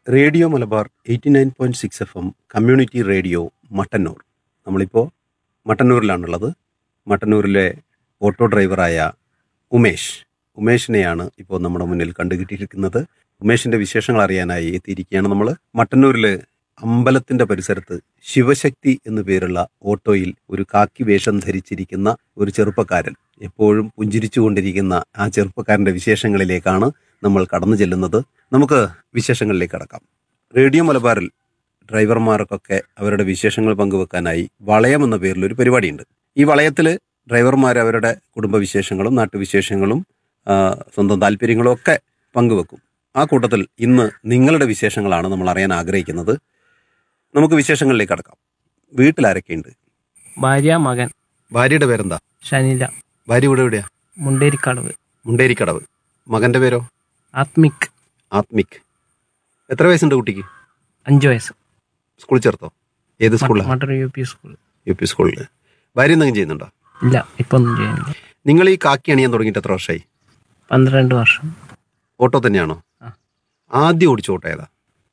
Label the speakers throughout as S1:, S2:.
S1: Radio Malabar eighty nine point six F M community radio Mattannur നമ്മളിപ്പോൾ മട്ടന്നൂരിലാണുള്ളത് മട്ടന്നൂരിലെ ഓട്ടോ ഡ്രൈവറായ ഉമേഷ് ഉമേഷിനെയാണ് ഇപ്പോൾ നമ്മുടെ മുന്നിൽ കണ്ടുകിട്ടിയിരിക്കുന്നത് ഉമേഷിൻ്റെ വിശേഷങ്ങൾ അറിയാനായി എത്തിയിരിക്കുകയാണ് നമ്മൾ മട്ടന്നൂരിൽ അമ്പലത്തിൻ്റെ പരിസരത്ത് ശിവശക്തി എന്നു പേരുള്ള ഓട്ടോയിൽ ഒരു കാക്കി വേഷം ധരിച്ചിരിക്കുന്ന ഒരു ചെറുപ്പക്കാരൻ എപ്പോഴും പുഞ്ചിരിച്ചു കൊണ്ടിരിക്കുന്ന ആ ചെറുപ്പക്കാരൻ്റെ വിശേഷങ്ങളിലേക്കാണ് നമ്മൾ കടന്നു ചെല്ലുന്നത് നമുക്ക് വിശേഷങ്ങളിലേക്ക് കടക്കാം റേഡിയോ മലബാറിൽ ഡ്രൈവർമാർക്കൊക്കെ അവരുടെ വിശേഷങ്ങൾ പങ്കുവെക്കാനായി വളയം എന്ന പേരിൽ ഒരു പരിപാടിയുണ്ട് ഈ വളയത്തിൽ ഡ്രൈവർമാർ അവരുടെ കുടുംബവിശേഷങ്ങളും നാട്ടുവിശേഷങ്ങളും ആ, സ്വന്തം താല്പര്യങ്ങളും ഒക്കെ പങ്കുവെക്കും ആ കൂട്ടത്തിൽ ഇന്ന് നിങ്ങളുടെ വിശേഷങ്ങളാണ് നമ്മൾ അറിയാൻ ആഗ്രഹിക്കുന്നത് നമുക്ക് വിശേഷങ്ങളിലേക്ക് കടക്കാം വീട്ടിൽ ആരൊക്കെയുണ്ട്
S2: ഭാര്യ മകൻ
S1: ഭാര്യയുടെ പേരെന്താ
S2: ഷനില
S1: ഭാര്യ ഇവിടെ എവിടെയാ
S2: മുണ്ടേരിക്കടവ്
S1: മുണ്ടേരിക്കടവ് മകന്റെ പേരോ
S2: ആത്മിക്
S1: ആത്മിക് എത്ര വയസ്സുണ്ട് കുട്ടിക്ക്
S2: അഞ്ചു വയസ്സ്
S1: സ്കൂളിൽ ചേർത്തോ ഏത് സ്കൂളിലാണ്
S2: മട്ടർ U P school
S1: U P സ്കൂളിൽ ഭാര്യ എന്തെങ്കിലും ചെയ്യുന്നുണ്ടോ
S2: ഇല്ല ഇപ്പൊ ഒന്നും ചെയ്യുന്നില്ല
S1: നിങ്ങൾ ഈ കാക്കി അണിയാൻ തുടങ്ങിയിട്ട് എത്ര വർഷമായി
S2: പന്ത്രണ്ട് വർഷം
S1: ഓട്ടോ തന്നെയാണോ
S2: ആ.
S1: ആദ്യം ഓടിച്ച ഓട്ടോ ഏതാ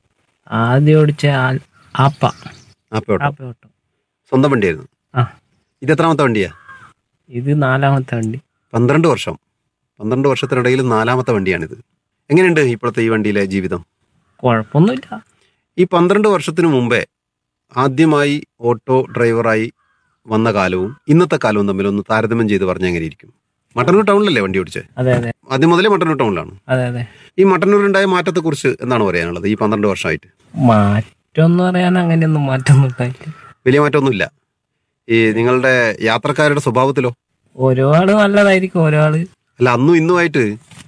S2: ആദ്യം ഓടിച്ച ആൽ- ആപ്പ
S1: ആപ്പ ഓട്ടോ
S2: ആപ്പ ഓട്ടോ
S1: സ്വന്തം വണ്ടിയായിരുന്നു
S2: ആ
S1: ഇത് എത്രാമത്തെ വണ്ടിയാ
S2: ഇത് നാലാമത്തെ വണ്ടി
S1: പന്ത്രണ്ട് വർഷം പന്ത്രണ്ട് വർഷത്തിനിടയിൽ നാലാമത്തെ വണ്ടിയാണിത് എങ്ങനെയുണ്ട് ഇപ്പോഴത്തെ ഈ വണ്ടിയിലെ ജീവിതം
S2: കുഴപ്പമൊന്നുമില്ല
S1: ഈ പന്ത്രണ്ട് വർഷത്തിന് മുമ്പേ ആദ്യമായി ഓട്ടോ ഡ്രൈവറായി വന്ന കാലവും ഇന്നത്തെ കാലവും തമ്മിൽ ഒന്ന് താരതമ്യം ചെയ്ത് പറഞ്ഞാൽ എങ്ങനെ ഇരിക്കും മട്ടന്നൂർ ടൗണിലല്ലേ വണ്ടി ഓടിച്ചത്
S2: അതെ അതെ
S1: ആദ്യം മുതലേ മട്ടന്നൂർ ടൗണിലാണ്
S2: അതെ അതെ
S1: ഈ മട്ടന്നൂരുണ്ടായ മാറ്റത്തെക്കുറിച്ച് എന്താണ് പറയാനുള്ളത് ഈ പന്ത്രണ്ട് വർഷമായിട്ട്
S2: മാറ്റം എന്ന് പറയാൻ അങ്ങനെയൊന്നും മാറ്റമൊന്നും ഉണ്ടായില്ല
S1: വലിയ മാറ്റമൊന്നുമില്ല ഈ നിങ്ങളുടെ യാത്രക്കാരുടെ സ്വഭാവത്തിലോ
S2: ഓരോ ആള് നല്ലതായിരിക്കും ഓരോ ആള്
S1: അല്ല അന്നും ഇന്നുമായിട്ട്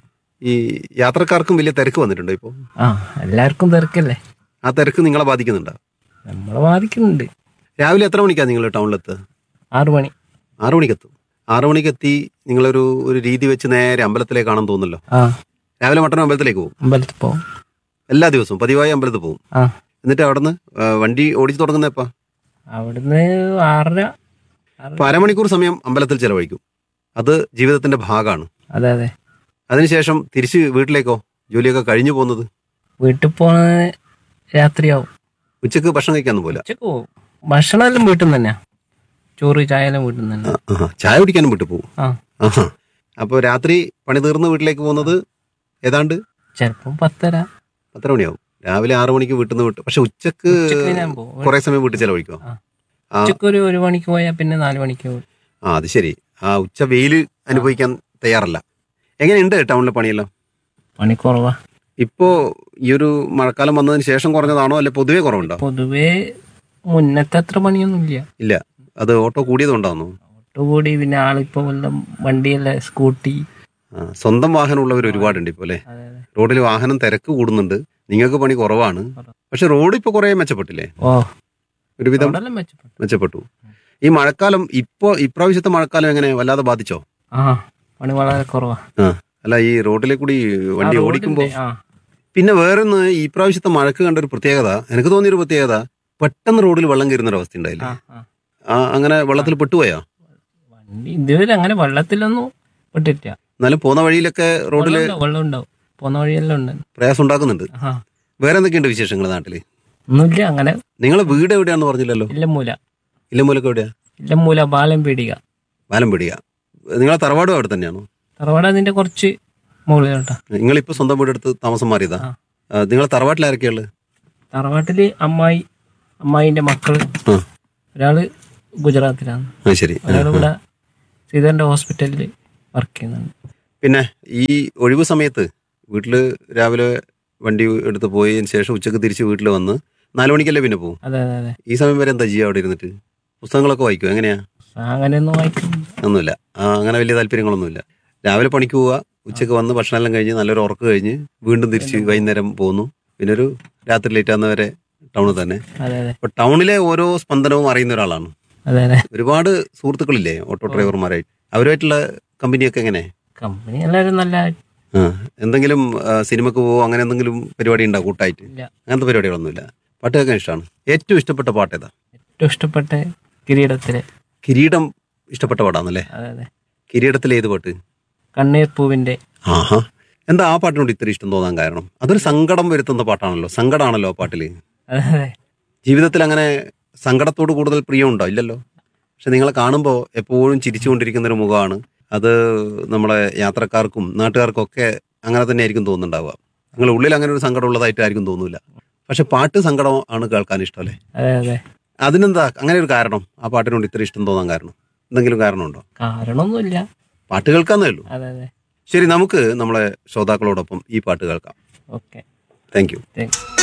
S1: ഈ യാത്രക്കാർക്കും വലിയ തിരക്ക് വന്നിട്ടുണ്ടോ ഇപ്പോൾ
S2: ആ എല്ലാവർക്കും തിരക്കല്ലേ
S1: ആ തിരക്ക് നിങ്ങളെ ബാധിക്കുന്നുണ്ടോ
S2: നമ്മളെ ബാധിക്കുന്നുണ്ട്
S1: രാവിലെ എത്ര മണിക്കാണ് നിങ്ങൾ ടൗണിലെത്തുക
S2: ആറു മണി
S1: ആറു മണിക്കെത്തും ആറു മണിക്കെത്തി നിങ്ങളൊരു ഒരു രീതി വെച്ച് നേരെ അമ്പലത്തിലേക്കാണെന്ന് തോന്നുന്നല്ലോ
S2: ആ
S1: രാവിലെ മട്ടൻ അമ്പലത്തിലേക്ക് പോകും
S2: അമ്പലത്തിൽ പോവും
S1: എല്ലാ ദിവസവും പതിവായി അമ്പലത്തിൽ പോകും
S2: ആ
S1: എന്നിട്ട് അവിടുന്ന് ആ, വണ്ടി ഓടിച്ചു തുടങ്ങുന്നപ്പാ
S2: അവിടുന്ന് ആറര ആറര
S1: അപ്പൊ അരമണിക്കൂർ സമയം അമ്പലത്തിൽ ചെലവഴിക്കും അത് ജീവിതത്തിന്റെ ഭാഗമാണ്
S2: അതെ അതെ
S1: അതിനുശേഷം തിരിച്ച് വീട്ടിലേക്കോ ജോലിയൊക്കെ കഴിഞ്ഞു പോകുന്നത്
S2: വീട്ടിൽ പോകുന്നത് രാത്രിയാവും
S1: ഉച്ചക്ക് ഭക്ഷണം കഴിക്കാനൊന്നും പോലെ
S2: ഉച്ചക്ക് പോവും ഭക്ഷണം എല്ലാം വീട്ടിൽ നിന്ന് തന്നെയാ ചോറ് ചായ എല്ലാം വീട്ടിൽ നിന്ന് തന്നെ
S1: ചായ കുടിക്കാനും വിട്ടു പോകും
S2: ആ
S1: ആഹാ അപ്പോൾ രാത്രി പണി തീർന്ന് വീട്ടിലേക്ക് പോകുന്നത് ഏതാണ്ട്
S2: ചിലപ്പം പത്തര
S1: പത്തര മണിയാവും രാവിലെ ആറു മണിക്ക് വീട്ടിൽ നിന്ന് വിട്ടു പക്ഷെ ഉച്ചക്ക്
S2: ഉച്ചക്ക് ഞാൻ പോകും
S1: കുറെ സമയം വീട്ടിൽ ചെലവഴിക്കുമോ
S2: ആ.
S1: ആ
S2: ഉച്ചക്ക് ഒരു ഒരു മണിക്ക് പോയാൽ പിന്നെ നാല് മണിക്ക് പോകും
S1: ആ അത് ശരി ആ ഉച്ച വെയില് അനുഭവിക്കാൻ തയ്യാറല്ല എങ്ങനെയുണ്ട് ടൗണിലെ പണിയെല്ലാം
S2: പണി കുറവാ
S1: ഇപ്പോ ഈ ഒരു മഴക്കാലം വന്നതിന് ശേഷം കുറഞ്ഞതാണോ അല്ലെ പൊതുവേ കുറവുണ്ടോ
S2: പൊതുവേ മുന്നത്തെ അത്ര പണിയൊന്നും ഇല്ല
S1: ഇല്ല അത് ഓട്ടോ കൂടിയതുകൊണ്ടാണോ
S2: ഓട്ടോ കൂടി പിന്നെ ആളിപ്പോ വല്ല വണ്ടിയല്ല സ്കൂട്ടി
S1: ആ, സ്വന്തം വാഹനമുള്ളവർ ഒരുപാടുണ്ട് ഇപ്പോൾ അല്ലേ
S2: അതെ അതെ
S1: റോഡിൽ വാഹനം തിരക്ക് കൂടുന്നുണ്ട് നിങ്ങൾക്ക് പണി കുറവാണ് പക്ഷെ റോഡ് ഇപ്പൊ കുറെ മെച്ചപ്പെട്ടില്ലേ
S2: ഓ
S1: ഒരുവിധം
S2: റോഡെല്ലാം മെച്ചപ്പെട്ടു
S1: മെച്ചപ്പെട്ടു ഈ മഴക്കാലം ഇപ്പോ ഇപ്രാവശ്യത്തെ മഴക്കാലം എങ്ങനെ വല്ലാതെ ബാധിച്ചോ
S2: ആ പണി വളരെ കുറവാ
S1: ആ അല്ല ഈ റോഡിലെ കൂടി വണ്ടി
S2: ആ,
S1: ഓടിക്കുമ്പോ
S2: റോഡിന്റെ- ആ
S1: പിന്നെ വേറൊന്ന് ഈ പ്രാവശ്യത്തെ മഴക്ക് കണ്ട ഒരു പ്രത്യേകത എനിക്ക് തോന്നിയൊരു പ്രത്യേകത പെട്ടെന്ന് റോഡിൽ വെള്ളം കയറുന്ന ഒരു അവസ്ഥ ഉണ്ടായില്ലേ
S2: ആ ആ
S1: ആ അങ്ങനെ വെള്ളത്തിൽ പെട്ടുപോയാ
S2: വണ്ടി ഇതുവരെ അങ്ങനെ വെള്ളത്തിലൊന്നും പെട്ടിട്ടില്ല
S1: എന്നാലും പോന്ന വഴിയിലൊക്കെ റോഡിൽ
S2: വെള്ളം ഉണ്ടാവും, വെള്ളം ഉണ്ടാവും പോന്ന വഴിയെല്ലാം ഉണ്ട്
S1: പ്രയാസം ഉണ്ടാക്കുന്നുണ്ട്
S2: ആ
S1: വേറെ എന്തൊക്കെയുണ്ട് വിശേഷങ്ങൾ നാട്ടില്
S2: ഒന്നുമില്ല അങ്ങനെ
S1: നിങ്ങളെ വീട് എവിടെയാന്ന് പറഞ്ഞില്ലല്ലോ
S2: ഇല്ലമൂല
S1: ഇല്ലമൂലൊക്കെ എവിടെയാ
S2: ഇല്ലമൂല ബാലം പീടിക
S1: വാലം പിടിക നിങ്ങളെ തറവാടും അവിടെ തന്നെയാണോ
S2: തറവാട് അതിന്റെ കുറച്ച് മുകളിലോട്ടാ
S1: നിങ്ങളിപ്പോ സ്വന്തം വീടെടുത്ത് താമസം മാറിയതാ
S2: ആ.
S1: ആ, നിങ്ങളെ തറവാട്ടിൽ ആരൊക്കെയുള്ളത്
S2: തറവാട്ടില് അമ്മായി അമ്മായിന്റെ മക്കള്
S1: ആ
S2: ഒരാള് ഗുജറാത്തിലാണ്
S1: ആ ശരി ആ,
S2: ഒരാൾ
S1: ആ.
S2: ഇവിടെ ശ്രീധരന്റെ ഹോസ്പിറ്റലിൽ വർക്ക് ചെയ്യുന്നുണ്ട്
S1: പിന്നെ ഈ ഒഴിവ് സമയത്ത് വീട്ടില് രാവിലെ വണ്ടി എടുത്ത് പോയതിന് ശേഷം ഉച്ചക്ക് തിരിച്ച് വീട്ടിൽ വന്ന് നാലു മണിക്കല്ലേ പിന്നെ പോകും
S2: അതെ അതെ അതെ
S1: ഈ സമയം വരെ എന്താ ചെയ്യുക അവിടെ ഇരുന്നിട്ട് പുസ്തകങ്ങളൊക്കെ വായിക്കും എങ്ങനെയാ
S2: അങ്ങനെയൊന്നും വായിക്കുന്നില്ല
S1: ഒന്നുമില്ല ആ അങ്ങനെ വലിയ താല്പര്യങ്ങളൊന്നുമില്ല രാവിലെ പണിക്ക് പോവുക ഉച്ചക്ക് വന്ന് ഭക്ഷണം എല്ലാം കഴിഞ്ഞ് നല്ലൊരു ഉറക്ക് കഴിഞ്ഞ് വീണ്ടും തിരിച്ച് വൈകുന്നേരം പോകുന്നു പിന്നെ ഒരു രാത്രി ലേറ്റ് ആകുന്ന വരെ ടൗണിൽ തന്നെ
S2: അതെ അതെ
S1: അപ്പൊ ടൗണിലെ ഓരോ സ്പന്ദനവും അറിയുന്ന ഒരാളാണ്
S2: അതെ അതെ
S1: ഒരുപാട് സുഹൃത്തുക്കളില്ലേ ഓട്ടോ ഡ്രൈവർമാരായിട്ട് അവരുമായിട്ടുള്ള കമ്പനിയൊക്കെ എങ്ങനെ
S2: കമ്പനി എല്ലാവരും നല്ല
S1: ആ എന്തെങ്കിലും ആ, സിനിമക്ക് പോവോ അങ്ങനെ എന്തെങ്കിലും പരിപാടി ഉണ്ടോ കൂട്ടായിട്ട്
S2: ഇല്ല
S1: അങ്ങനത്തെ പരിപാടികളൊന്നുമില്ല പാട്ട് കേൾക്കാൻ ഇഷ്ടമാണ് ഏറ്റവും ഇഷ്ടപ്പെട്ട പാട്ട് ഏതാ
S2: ഏറ്റവും ഇഷ്ടപ്പെട്ട കിരീടത്തിലെ
S1: കിരീടം ഇഷ്ടപ്പെട്ട പാടാണല്ലേ
S2: അതെ അതെ
S1: കിരീടത്തിലെ ഏത് പാട്ട്
S2: കണ്ണീർ പൂവിന്റെ
S1: ആഹാ എന്താ ആ പാട്ടിനോട് ഇത്ര ഇഷ്ടം തോന്നാൻ കാരണം അതൊരു സങ്കടം വരുത്തുന്ന പാട്ടാണല്ലോ സങ്കടമാണല്ലോ ആ പാട്ടിൽ
S2: അതെ അതെ
S1: ജീവിതത്തിൽ അങ്ങനെ സങ്കടത്തോട് കൂടുതൽ പ്രിയമുണ്ടോ ഇല്ലല്ലോ പക്ഷെ നിങ്ങളെ കാണുമ്പോൾ എപ്പോഴും ചിരിച്ചുകൊണ്ടിരിക്കുന്ന ഒരു മുഖമാണ് അത് നമ്മളെ യാത്രക്കാർക്കും നാട്ടുകാർക്കും ഒക്കെ അങ്ങനെ തന്നെ ആയിരിക്കും തോന്നുന്നുണ്ടാവുക നിങ്ങളുടെ ഉള്ളിൽ അങ്ങനെ ഒരു സങ്കടം ഉള്ളതായിട്ടായിരിക്കും തോന്നൂല പക്ഷെ പാട്ട് സങ്കടം ആണ് കേൾക്കാൻ ഇഷ്ടം അല്ലേ
S2: അതെ അതെ
S1: അതിനെന്താ അങ്ങനെ ഒരു കാരണം ആ പാട്ടിനോട് ഇത്ര ഇഷ്ടം തോന്നാൻ കാരണം എന്തെങ്കിലും കാരണമുണ്ടോ
S2: കാരണമൊന്നുമില്ല
S1: പാട്ട് കേൾക്കാന്നേ ഉള്ളൂ
S2: അതെ അതെ
S1: ശരി നമുക്ക് നമ്മളെ ശ്രോതാക്കളോടൊപ്പം ഈ പാട്ട് കേൾക്കാം
S2: ഓക്കെ
S1: താങ്ക് യു
S2: താങ്ക്